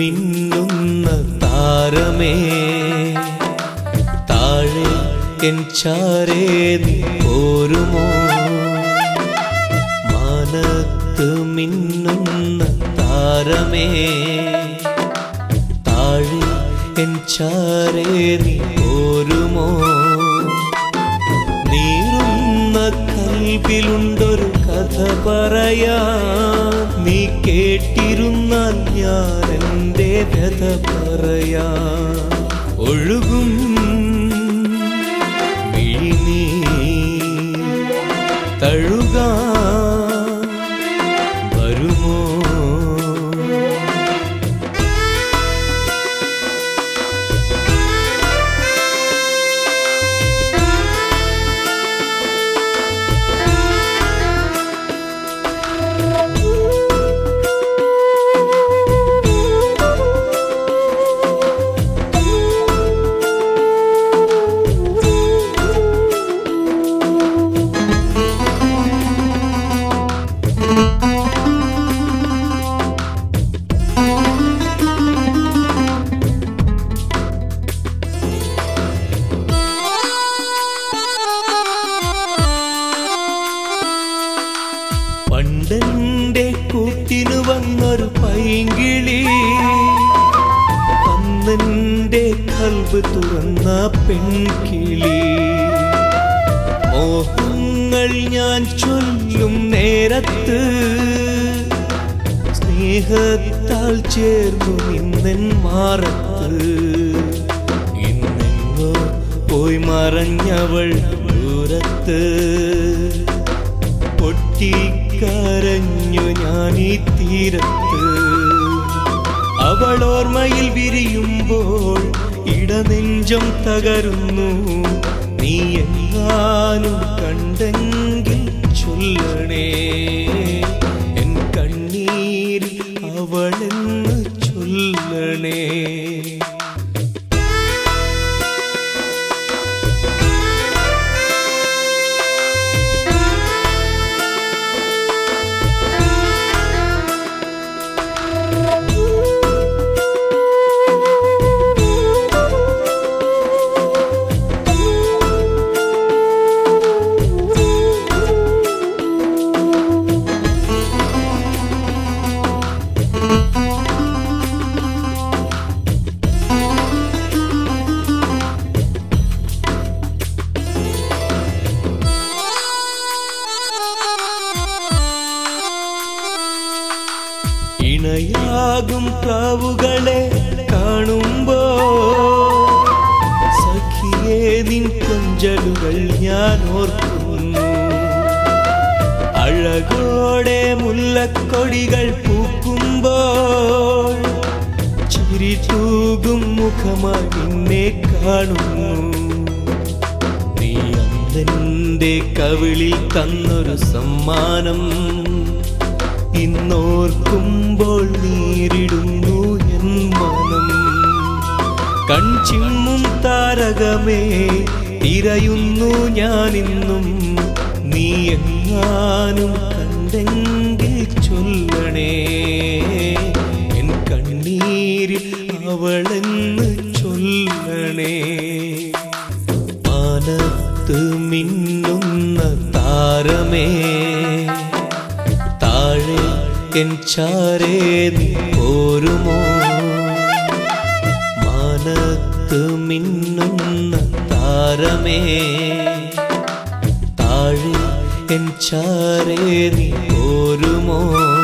മിന്നുന്ന താരമേ താഴെ എൻ ചാരേ നീ പോരുമോ മാനത്ത് മിന്നുന്ന താരമേ താഴെ എൻ ചാരേ നീ പോരുമോ നീറുന്ന കൽവിലുണ്ടൊരു കഥ പറയാ നീ കേട്ടിരുന്നാൽ ഞാൻ എൻ്റെ വ്യഥ പറയാ ഒഴുകും വിഴിനീ തഴുകാ വരുമോ പണ്ടെന്റെ കൂട്ടിനു വന്നൊരു പൈങ്കിളി അന്നെന്റെ കൽബ് തുറന്ന പെൺകിളി മോഹങ്ങൾ ഞാൻ ചൊല്ലും നേരത്ത് സ്നേഹത്താൽ ചേർന്നു നിന്നൻ മാറത്ത് ഇന്നെങ്ങോ പോയി മറഞ്ഞവൾ ദൂരത്ത് പൊട്ടിക്കരഞ്ഞു ഞാൻ ഈ തീരത്ത് അവൾ ഓർമ്മയിൽ വിരിയുമ്പോൾ ഇടനെഞ്ചം തകരുന്നു നീ എങ്ങാനും കണ്ടെങ്കിൽ ചൊല്ലണേ എൻ കണ്ണീരിൽ അവളെന്ന് ചൊല്ലണേ ഇണയാകും പ്രാവുകളെ കാണുമ്പോ സഖിയേ നിൻ കൊഞ്ചലുകൾ ഞാൻ ഓർക്കുന്നു അഴകോടെ മുല്ലക്കൊടികൾ പൂക്കുമ്പോൾ ചിരി തൂകും മുഖമായി നിന്നെ കാണുന്നു നീ അന്നെന്റെ കവിളിൽ തന്നൊരു സമ്മാനം ഇന്നോർക്കുമ്പോൾ നീരിടുന്നു എൻ മനം കൺചിമ്മും താരകമേ തിരയുന്നു ഞാനിന്നും നീ എങ്ങാനും കണ്ടെങ്കിൽ ചൊല്ലണേ എൻ കണ്ണീരിൽ അവളെന്ന് ചൊല്ലണേ മാനത്ത് മിന്നുന്ന താരമേ താഴെ എൻ ചാരേ നീ പോരുമോ മാനത്ത് മിന്നുന്ന താരമേ താഴെ എൻ ചാരേ നീ പോരുമോ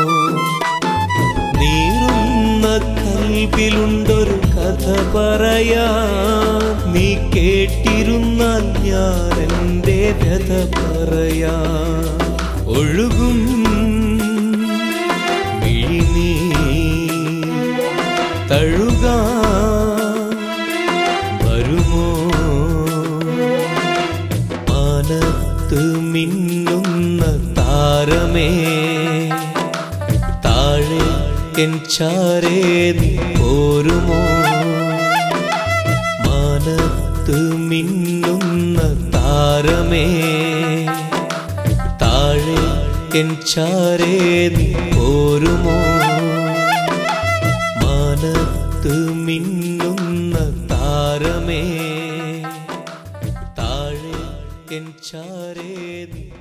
നീറുന്ന കൽവിലുണ്ടൊരു കഥ പറയാ നീ കേട്ടിരുന്നാൽ ഞാൻ എൻ്റെ വ്യഥ പറയാ ഒഴുകും വിഴിനീ തഴുകാ വരുമോ മാനത്ത് മിന്നുന്ന താരമേ താഴെ എൻ ചാരേ നീ പോരുമോ മാനത്ത് മിന്നുന്ന താരമേ താഴെ എൻ ചാരേ നീ പോരുമോ മാനത്ത് മനത്ത് മിന്നുന്ന താരമേ താഴെ എൻ ചാരേ നീ